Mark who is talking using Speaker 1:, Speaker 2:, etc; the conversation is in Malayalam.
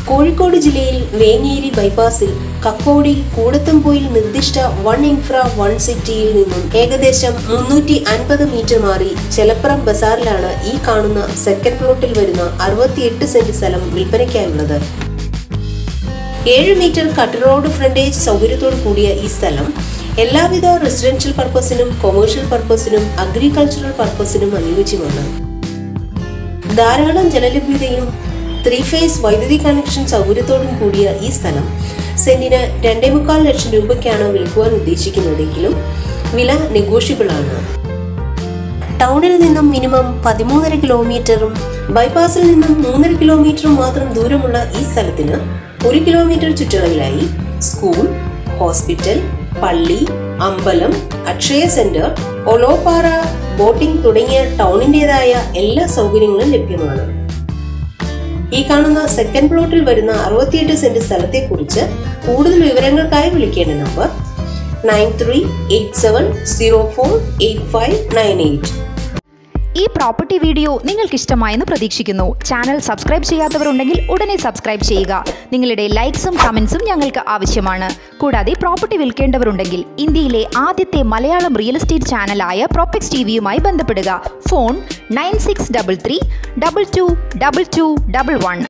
Speaker 1: കോഴിക്കോട് ജില്ലയിൽ വേങ്ങേരി ബൈപ്പാസിൽ കക്കോടി കൂടത്തംപോയിൽ നിർദ്ദിഷ്ട വൺ ഇൻഫ്ര വൺ സിറ്റിയിൽ നിന്നും ഏകദേശം മുന്നൂറ്റി അൻപത് മീറ്റർ മാറി ചെലപ്പുറം ബസാറിലാണ് ഈ കാണുന്ന സെക്കൻഡ് പ്ലോട്ടിൽ വരുന്ന അറുപത്തിയെട്ട് സെന്റ് സ്ഥലം വിൽപ്പനയ്ക്കായുള്ളത് ഏഴ് മീറ്റർ കട്ട് റോഡ് ഫ്രണ്ടേജ് സൗകര്യത്തോടു കൂടിയ ഈ സ്ഥലം എല്ലാവിധ റെസിഡൻഷ്യൽ പർപ്പസിനും കൊമേഴ്ഷ്യൽ പർപ്പസിനും അഗ്രികൾച്ചറൽ പർപ്പസിനും അനുയോജ്യമാണ് ധാരാളം ജലലഭ്യതയും ത്രീ ഫേസ് വൈദ്യുതി കണക്ഷൻ സൗകര്യത്തോടും കൂടിയ ഈ സ്ഥലം സെന്റിന് രണ്ടേ മുക്കാൽ ലക്ഷം രൂപയ്ക്കാണ് വിൽക്കുവാൻ ഉദ്ദേശിക്കുന്നതെങ്കിലും വില നെഗോഷ്യബിൾ ആണ് ടൗണിൽ നിന്നും മിനിമം പതിമൂന്നര കിലോമീറ്ററും ബൈപ്പാസിൽ നിന്നും മൂന്നര കിലോമീറ്ററും മാത്രം ദൂരമുള്ള ഈ സ്ഥലത്തിന് ഒരു കിലോമീറ്റർ ചുറ്റളവിലായി സ്കൂൾ ഹോസ്പിറ്റൽ പള്ളി അമ്പലം അക്ഷയ സെന്റർ ഒലോപ്പാറ ബോട്ടിംഗ് തുടങ്ങിയ ടൗണിൻ്റെതായ എല്ലാ സൗകര്യങ്ങളും ലഭ്യമാണ് ഈ കാണുന്ന സെക്കൻഡ് പ്ലോട്ടിൽ വരുന്ന അറുപത്തിയെട്ട് സെന്റ് സ്ഥലത്തെക്കുറിച്ച് കൂടുതൽ വിവരങ്ങൾക്കായി വിളിക്കേണ്ട number nine three eight seven zero four eight five nine eight
Speaker 2: ഈ പ്രോപ്പർട്ടി വീഡിയോ നിങ്ങൾക്ക് ഇഷ്ടമായെന്ന് പ്രതീക്ഷിക്കുന്നു ചാനൽ സബ്സ്ക്രൈബ് ചെയ്യാത്തവരുണ്ടെങ്കിൽ ഉടനെ സബ്സ്ക്രൈബ് ചെയ്യുക നിങ്ങളുടെ ലൈക്സും കമൻസും ഞങ്ങൾക്ക് ആവശ്യമാണ് കൂടാതെ പ്രോപ്പർട്ടി വിൽക്കേണ്ടവരുണ്ടെങ്കിൽ ഇന്ത്യയിലെ ആദ്യത്തെ മലയാളം റിയൽ എസ്റ്റേറ്റ് ചാനലായ പ്രോപ്പക്സ് ടി വിയുമായി ബന്ധപ്പെടുക phone nine six double three double two double two double one